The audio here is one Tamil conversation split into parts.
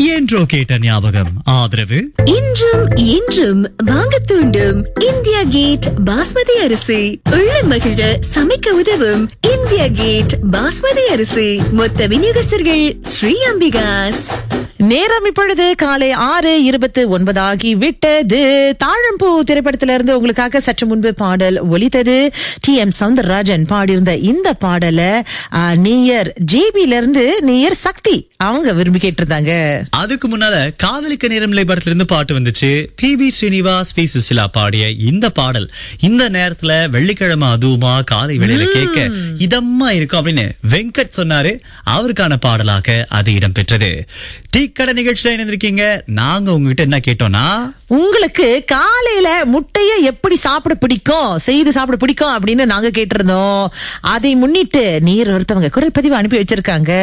என்றோ கேட்ட ஞாபகம் ஆதரவு இன்றும் என்றும் வாங்க தூண்டும் இந்தியா கேட் பாஸ்மதி அரிசி உள்ள மகிழ சமைக்க உதவும் இந்தியா கேட் பாஸ்மதி அரிசி மொத்த விநியோகஸ்தர்கள் ஸ்ரீ அம்பிகாஸ் நேரம் இப்பொழுது காலை ஆறு இருபத்து ஒன்பதாகி விட்டது தாழம்பூ திரைப்படத்திலிருந்து உங்களுக்காக சற்று முன்பு பாடல் ஒலித்தது டி எம் சவுந்தரராஜன் பாடியிருந்த இந்த பாடலை ஆ, நேயர் ஜேபில இருந்து நேயர் சக்தி அவங்க விரும்பி கேட்டிருந்தாங்க அதுக்கு முன்னால காதலிக்க நேரமில்லை படத்துல இருந்து பாட்டு வந்துச்சு P B Srinivas P Susheela பாடிய இந்த பாடல் இந்த நேரத்துல வெள்ளிக்கிழமை அதுவுமா காலை வேளையில கேட்க இதமா இருக்கும் அப்படின்னு வெங்கட் சொன்னாரு அவருக்கான பாடலாக அது இடம்பெற்றது டீ கடை நிகழ்ச்சியில இணைந்திருக்கீங்க நாங்க உங்ககிட்ட என்ன கேட்டோம்னா உங்களுக்கு காலையில முட்டைய எப்படி சாப்பிட பிடிக்கும் செய்து சாப்பிட பிடிக்கும் அப்படின்னு நாங்க கேட்டிருந்தோம் அதை முன்னிட்டு நீர் ஒருத்தவங்க குரல் பதிவு அனுப்பி வச்சிருக்காங்க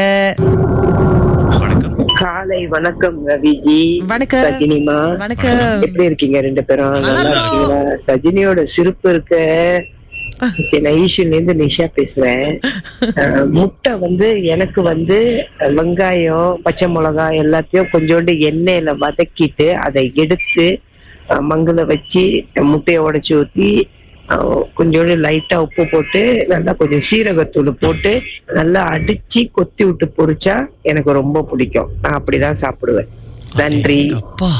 வணக்கம் காலை வணக்கம் ரவிஜி வணக்கம். சஜினிமா வணக்கம். எப்படி இருக்கீங்க ரெண்டு பேரும் நல்லா நல்லா இருக்கோம். இருக்கீங்களா சஜினியோட சிரிப்பு இருக்க Okay, நான் ஈஷன்ல இருந்து நிஷா பேசுறேன் அஹ், முட்டை வந்து எனக்கு வந்து அஹ், வெங்காயம் பச்சை மிளகாய் எல்லாத்தையும் கொஞ்சோண்டு எண்ணெயில வதக்கிட்டு அதை எடுத்து அஹ், மங்குல வச்சு முட்டையை உடைச்சு ஊத்தி அஹ், கொஞ்சோண்டு லைட்டா உப்பு போட்டு நல்லா கொஞ்சம் சீரகத்தூள் போட்டு நல்லா அடிச்சு கொத்தி விட்டு பொரிச்சா எனக்கு ரொம்ப பிடிக்கும் நான் அப்படிதான் சாப்பிடுவேன் நன்றி அப்பா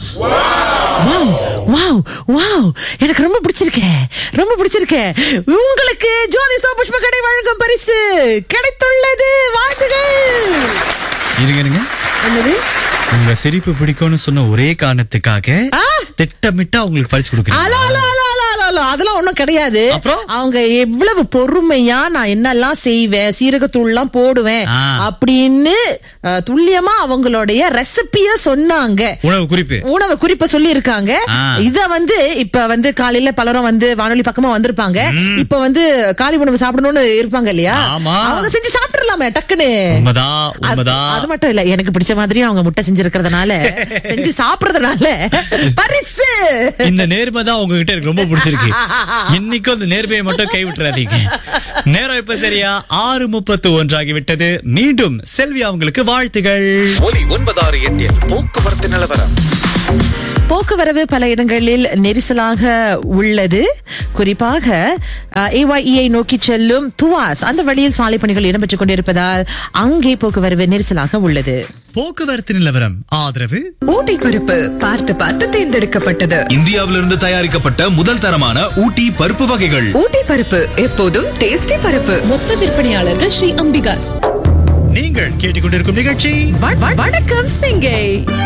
வாவ் வாவ் வாவ் எனக்கு ரொம்ப பிடிச்சிருக்கே ரொம்ப பிடிச்சிருக்கே உங்களுக்கு ஜோதி புஷ்ப கடை வழங்கும் பரிசு கிடைத்துள்ளது வாழ்த்துகள் இருங்க இருங்க என்னது உங்க சிரிப்பு பிடிக்கும்னு சொன்ன ஒரே காரணத்துக்காக ஆ? திட்டமிட்டா உங்களுக்கு பரிசு அலோ கொடுக்குறேன் hello hello hello hello hello அதெல்லாம் ஒண்ணும் கிடையாது அப்புறம்? அவங்க எவ்வளவு பொறுமையா நான் என்னெல்லாம் செய்வேன் சீரகத்தூள் எல்லாம் போடுவேன் ஆ. அப்படின்னு அஹ், துல்லியமா அவங்களுடைய ரெசிபிய சொன்னாங்க உணவு குறிப்பு உணவு குறிப்ப சொல்லி இருக்காங்க ஆ. இத வந்து இப்ப வந்து காலையில பலரும் வந்து வானொலி பக்கமா வந்திருப்பாங்க இப்ப வந்து காலை உணவு சாப்பிடணும்னு இருப்பாங்க இல்லையா ஆமா. அவங்க செஞ்சு சாப்பிட்டுறலாமே டக்குன்னு உண்மைதான் அது உண்மைதான் அது மட்டும் இல்ல எனக்கு பிடிச்ச மாதிரியும் அவங்க முட்டை செஞ்சிருக்கிறதுனால செஞ்சு சாப்பிடுறதுனால பரிசு இந்த நேர்மை தான் உங்ககிட்ட எனக்கு ரொம்ப பிடிச்சிருக்கு இன்னைக்கும் அந்த நேர்மையை மட்டும் கை விட்டுறாதீங்க நேரம் இப்ப சரியா ஆறு முப்பத்து ஒன்றாகி விட்டது மீண்டும் செல்வி அவங்களுக்கு வாழ்த்துகள் ஒலி ஒன்பதாறு எட்டில் போக்குவரத்து நிலவரம் போக்குவரவு பல இடங்களில் நெரிசலாக உள்ளது குறிப்பாக ஏஒய்இஐ நோக்கி செல்லும் துவாஸ் அந்த வழியில் சாலை பணிகள் இடம்பெற்றுக் கொண்டிருப்பதால் அங்கே போக்குவரவு நெரிசலாக உள்ளது போக்குவரத்து நிலவரம் ஆதரவு ஊட்டி பருப்பு பார்த்து பார்த்து தேர்ந்தெடுக்கப்பட்டது இந்தியாவிலிருந்து தயாரிக்கப்பட்ட முதல் தரமான ஊட்டி பருப்பு வகைகள் ஊட்டி பருப்பு எப்போதும் டேஸ்டி பருப்பு மொத்த விற்பனையாளர்கள் ஸ்ரீ அம்பிகாஸ் நீங்கள் கேட்டுக்கொண்டிருக்கும் நிகழ்ச்சி வ- வ- வணக்கம் சிங்கை